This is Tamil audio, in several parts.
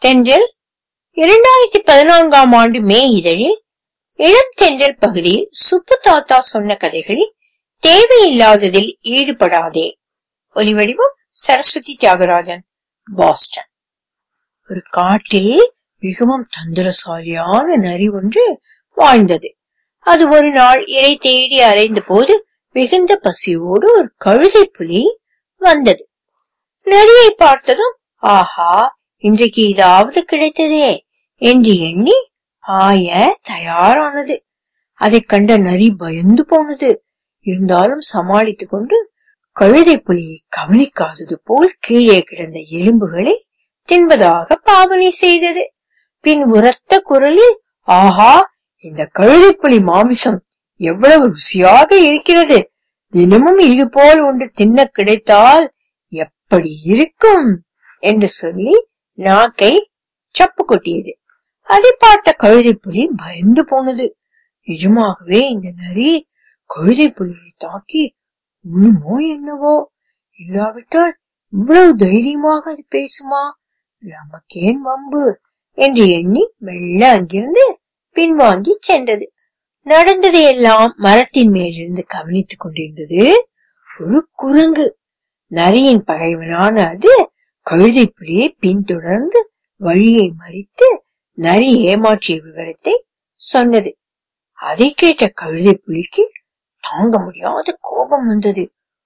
தென்றல் இரண்டாயிரத்தி பதினான்காம் ஆண்டு மே இதழில் இளம் தென்றல் பகுதியில் சுப்பு தாத்தா சொன்ன கதைகளில் தேவையில்லாததில் ஈடுபடாதே ஒலிவடிவம் சரஸ்வதி தியாகராஜன் பாஸ்டன் ஒரு காட்டில் மிகவும் தந்திரசாலியான நரி ஒன்று வாழ்ந்தது அது ஒரு நாள் இறை தேடி அலைந்த போது மிகுந்த பசியோடு ஒரு கழுதை புலி வந்தது நரியை பார்த்ததும் ஆஹா இன்றைக்கு இதாவது கிடைத்ததே என்று எண்ணி பாய தயாரானது அதைக் கண்ட நரி பயந்து போனது இருந்தாலும் சமாளித்துக் கொண்டு கழுதை புலியை கவனிக்காதது போல் கீழே கிடந்த எலும்புகளை தின்பதாக பாவனை செய்தது பின் உரத்த குரலில் ஆஹா இந்த கழுதை புலி மாமிசம் எவ்வளவு ருசியாக இருக்கிறது தினமும் இது போல் ஒன்று தின்ன கிடைத்தால் எப்படி இருக்கும் என்று சொல்லி நாக்கை சப்பு கொட்டியது அதை பார்த்த கழுதை புலி பயந்து போனது நிஜமாகவே இந்த நரி கழுதை புலியை தாக்கி உண்ணுமோ என்னவோ இல்லாவிட்டால் இவ்வளவு தைரியமாக அது பேசுமா நமக்கேன் வம்பு என்று எண்ணி மெல்ல அங்கிருந்து பின்வாங்கி சென்றது நடந்ததையெல்லாம் மரத்தின் மேலிருந்து கவனித்துக் கொண்டிருந்தது ஒரு குரங்கு நரியின் பகைவனான அது கழுதை புலியை பின்தொடர்ந்து வழியை மறித்து நரி ஏமாற்றிய விவரத்தை சொன்னது அதை கேட்ட கழுதை புலிக்கு தாங்க முடியாத கோபம் வந்தது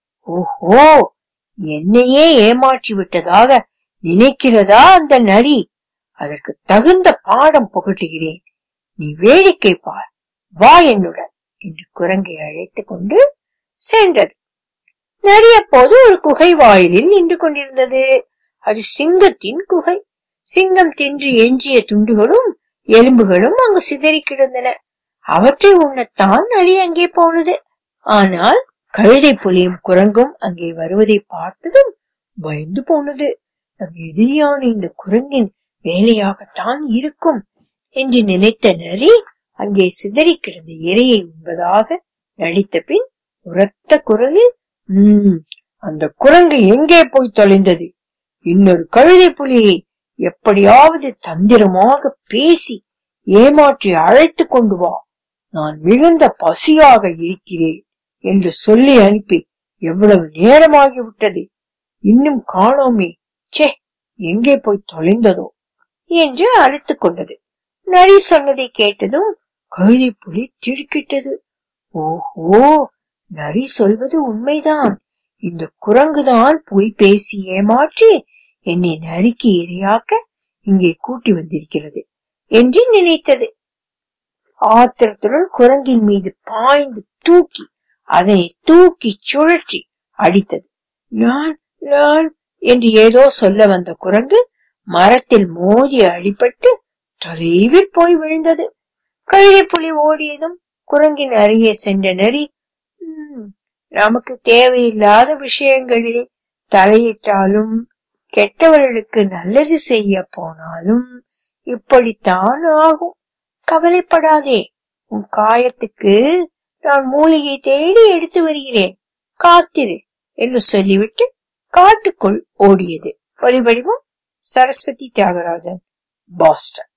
ஓஹோ என்னையே ஏமாற்றி விட்டதாக நினைக்கிறதா அந்த நரி அதற்கு தகுந்த பாடம் புகட்டுகிறேன் நீ வேடிக்கை பார் வா என்னுடன் என்று குரங்கை அழைத்துக் கொண்டு சென்றது நரி அப்போது ஒரு குகை வாயிலில் நின்று கொண்டிருந்தது அது சிங்கத்தின் குகை சிங்கம் தின்று எஞ்சிய துண்டுகளும் எலும்புகளும் அங்கு சிதறி கிடந்தன அவற்றை உண்ணத்தான் நரி அங்கே போனது ஆனால் கழுதை புலியும் குரங்கும் அங்கே வருவதை பார்த்ததும் பயந்து போனது நம் எதிரியான இந்த குரங்கின் வேலையாகத்தான் இருக்கும் என்று நினைத்த நரி அங்கே சிதறி கிடந்த இரையை உண்பதாக நடித்த பின் உரத்த குரலில் உம் அந்த குரங்கு எங்கே போய் தொலைந்தது இன்னொரு கழுதை புலியை எப்படியாவது தந்திரமாக பேசி ஏமாற்றி அழைத்து கொண்டு வா நான் மிகுந்த பசியாக இருக்கிறேன் என்று சொல்லி அனுப்பி எவ்வளவு நேரமாகிவிட்டது இன்னும் காணோமே சே எங்கே போய் தொலைந்ததோ என்று அழைத்துக் கொண்டது நரி சொன்னதை கேட்டதும் கழுதை புலி திடுக்கிட்டது ஓஹோ நரி சொல்வது உண்மைதான் இந்த குரங்குதான் போய் பேசி ஏமாற்றி என்னை நரிக்கு இரையாக்க இங்கே கூட்டி வந்திருக்கிறது என்று நினைத்தது ஆத்திரத்துடன் குரங்கின் மீது பாய்ந்து தூக்கி அதனை தூக்கி சுழற்றி அடித்தது நான் நான் என்று ஏதோ சொல்ல வந்த குரங்கு மரத்தில் மோதி அடிபட்டு தொலைவில் போய் விழுந்தது கழுதை புலி ஓடியதும் குரங்கின் அருகே சென்ற நரி "ம், நமக்கு தேவையில்லாத விஷயங்களில் தலையிட்டாலும் கெட்டவர்களுக்கு நல்லது செய்ய போனாலும் இப்படித்தான் ஆகும் கவலைப்படாதே உன் காயத்துக்கு நான் மூலிகை தேடி எடுத்து வருகிறேன் காத்திரு என்று சொல்லிவிட்டு காட்டுக்குள் ஓடியது ஒலிவடிவம் சரஸ்வதி தியாகராஜன் பாஸ்டன்